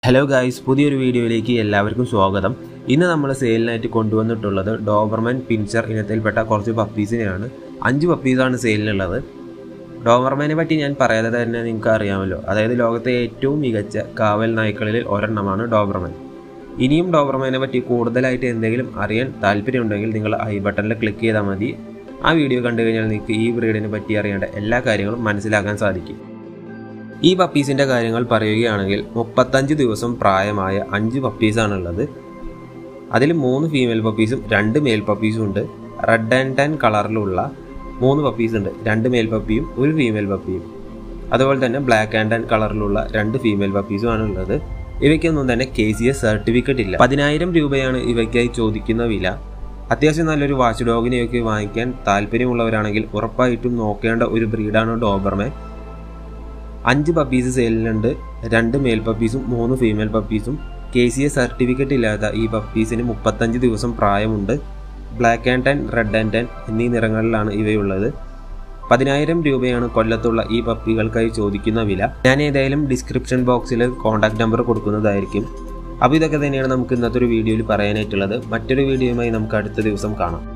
hello guys പുതിയൊരു വീഡിയോയിലേക്ക് എല്ലാവർക്കും സ്വാഗതം ഇന്ന് നമ്മൾ സെയിലിനായിട്ട് കൊണ്ടുവന്നിട്ടുള്ളത് ഡോബർമൻ പിൻച്ചർ ഇനത്തിൽപ്പെട്ട കുറച്ച് പപ്പീസിനെയാണ് അഞ്ച് പപ്പീസാണ് സെയിലിനുള്ളത് ഡോബർമാനെ പറ്റി ഞാൻ പറയാതെ തന്നെ നിങ്ങൾക്ക് അറിയാമല്ലോ അതായത് ലോകത്തെ ഏറ്റവും മികച്ച കാവൽ നായ്ക്കളിൽ ഒരെണ്ണമാണ് ഡോബർമാൻ ഇനിയും ഡോബർമാനെ പറ്റി കൂടുതലായിട്ട് എന്തെങ്കിലും അറിയാൻ താല്പര്യമുണ്ടെങ്കിൽ നിങ്ങൾ ഐ ബട്ടണിൽ ക്ലിക്ക് ചെയ്താൽ മതി ആ വീഡിയോ കണ്ടു കഴിഞ്ഞാൽ നിങ്ങൾക്ക് ഈ ബ്രീഡിനെ പറ്റി അറിയേണ്ട എല്ലാ കാര്യങ്ങളും മനസ്സിലാക്കാൻ സാധിക്കും ഈ പപ്പീസിൻ്റെ കാര്യങ്ങൾ പറയുകയാണെങ്കിൽ മുപ്പത്തഞ്ച് ദിവസം പ്രായമായ അഞ്ച് പപ്പീസാണുള്ളത് അതിൽ മൂന്ന് ഫീമെയിൽ പപ്പീസും രണ്ട് മെയിൽ പപ്പീസും ഉണ്ട് റെഡ് ആൻഡ് ടാൻ കളറിലുള്ള മൂന്ന് പപ്പീസ് ഉണ്ട് രണ്ട് മെയിൽ പപ്പിയും ഒരു ഫീമെയിൽ പപ്പിയും അതുപോലെ തന്നെ ബ്ലാക്ക് ആൻഡ് ടാൻ കളറിലുള്ള രണ്ട് ഫീമെയിൽ പപ്പീസും ആണ് ഉള്ളത് ഇവയ്ക്കൊന്നും തന്നെ കെ സി എസ് സർട്ടിഫിക്കറ്റ് ഇല്ല പതിനായിരം രൂപയാണ് ഇവയ്ക്കായി ചോദിക്കുന്ന വില അത്യാവശ്യം നല്ലൊരു വാച്ച് ഡോഗിനെയൊക്കെ വാങ്ങിക്കാൻ താല്പര്യമുള്ളവരാണെങ്കിൽ ഉറപ്പായിട്ടും നോക്കേണ്ട ഒരു ബ്രീഡാണ് ഡോബർമാൻ അഞ്ച് പപ്പീസ് സെയിലിനുണ്ട് രണ്ട് മെയിൽ പപ്പീസും മൂന്ന് ഫീമെയിൽ പപ്പീസും കെ സി എ സർട്ടിഫിക്കറ്റ് ഇല്ലാത്ത ഈ പപ്പീസിന് മുപ്പത്തഞ്ച് ദിവസം പ്രായമുണ്ട് black and tan red and tan എന്നീ നിറങ്ങളിലാണ് ഇവയുള്ളത് പതിനായിരം രൂപയാണ് കൊല്ലത്തുള്ള ഈ പപ്പികൾക്കായി ചോദിക്കുന്ന വില ഞാൻ ഏതായാലും ഡിസ്ക്രിപ്ഷൻ ബോക്സിൽ കോൺടാക്ട് നമ്പർ കൊടുക്കുന്നതായിരിക്കും അപ്പോൾ ഇതൊക്കെ തന്നെയാണ് നമുക്ക് ഇന്നത്തെ ഒരു വീഡിയോയിൽ പറയാനായിട്ടുള്ളത് മറ്റൊരു വീഡിയോയുമായി നമുക്ക് അടുത്ത ദിവസം കാണാം